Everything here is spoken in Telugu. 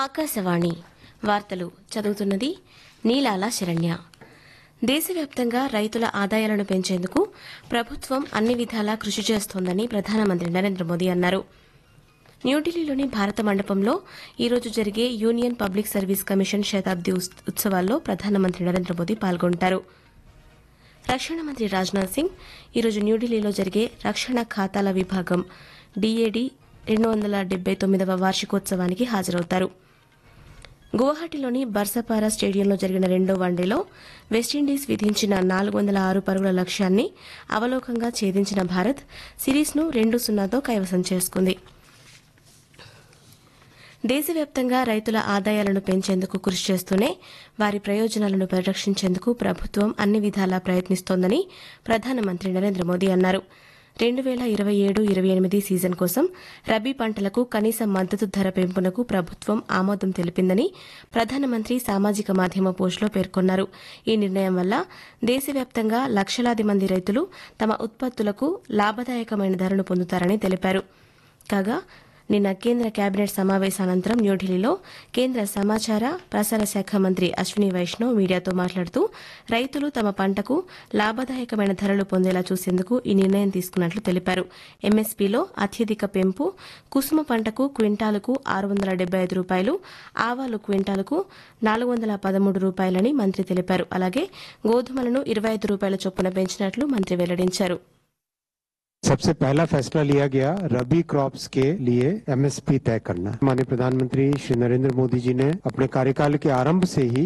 ఆకాశవాణి వార్తలు చదువుతున్నది నీలాల శరణ్య దేశవ్యాప్తంగా రైతుల ఆదాయాలను పెంచేందుకు ప్రభుత్వం అన్ని విధాలా కృషి చేస్తోందని ప్రధానమంత్రి నరేంద్ర మోదీ అన్నారు న్యూఢిల్లీలోని భారత మండపంలో ఈరోజు జరిగే యూనియన్ పబ్లిక్ సర్వీస్ కమిషన్ శతాబ్ది ఉస్- ఉత్సవాల్లో ప్రధానమంత్రి నరేంద్ర మోదీ పాల్గొంటారు రక్షణ మంత్రి రాజ్నాథ్ సింగ్ ఈరోజు న్యూఢిల్లీలో జరిగే రక్షణ ఖాతాల విభాగం డీఏడీ రెండు వందల డెబ్బై తొమ్మిదవ వార్షికోత్సవానికి హాజరవుతారు గువాహటిలోని బర్సపారా స్టేడియంలో జరిగిన రెండో వన్డేలో వెస్టిండీస్ విధించిన నాలుగు వందల ఆరు పరుగుల లక్ష్యాన్ని అవలోకంగా ఛేదించిన భారత్ సిరీస్ను రెండు సున్నాతో కైవసం చేసుకుంది దేశవ్యాప్తంగా రైతుల ఆదాయాలను పెంచేందుకు కృషి చేస్తూనే వారి ప్రయోజనాలను పరిరక్షించేందుకు ప్రభుత్వం అన్ని విధాలా ప్రయత్నిస్తోందని ప్రధానమంత్రి నరేంద్ర మోదీ అన్నారు రెండు వేల ఇరవై ఏడు ఇరవై ఎనిమిది సీజన్ కోసం రబీ పంటలకు కనీస మద్దతు ధర పెంపునకు ప్రభుత్వం ఆమోదం తెలిపిందని ప్రధానమంత్రి సామాజిక మాధ్యమ పోస్టులో పేర్కొన్నారు ఈ నిర్ణయం వల్ల దేశవ్యాప్తంగా లక్షలాది మంది రైతులు తమ ఉత్పత్తులకు లాభదాయకమైన ధరను పొందుతారని తెలిపారు కాగా నిన్న కేంద్ర కేబినెట్ సమావేశానంతరం న్యూఢిల్లీలో కేంద్ర సమాచార ప్రసార శాఖ మంత్రి అశ్విని వైష్ణవ్ మీడియాతో మాట్లాడుతూ రైతులు తమ పంటకు లాభదాయకమైన ధరలు పొందేలా చూసేందుకు ఈ నిర్ణయం తీసుకున్నట్లు తెలిపారు ఎంఎస్పీలో అత్యధిక పెంపు కుసుమ పంటకు క్వింటాలకు ఆరు వందల డెబ్బై ఐదు రూపాయలు ఆవాలు క్వింటాలకు నాలుగు వందల పదమూడు రూపాయలని మంత్రి తెలిపారు అలాగే గోధుమలను ఇరవై ఐదు రూపాయల చొప్పున పెంచినట్లు మంత్రి వెల్లడించారు सबसे पहला फैसला लिया गया रबी क्रॉप्स के लिए एमएसपी तय करना माननीय प्रधानमंत्री श्री नरेंद्र मोदी जी ने अपने कार्यकाल के आरंभ से ही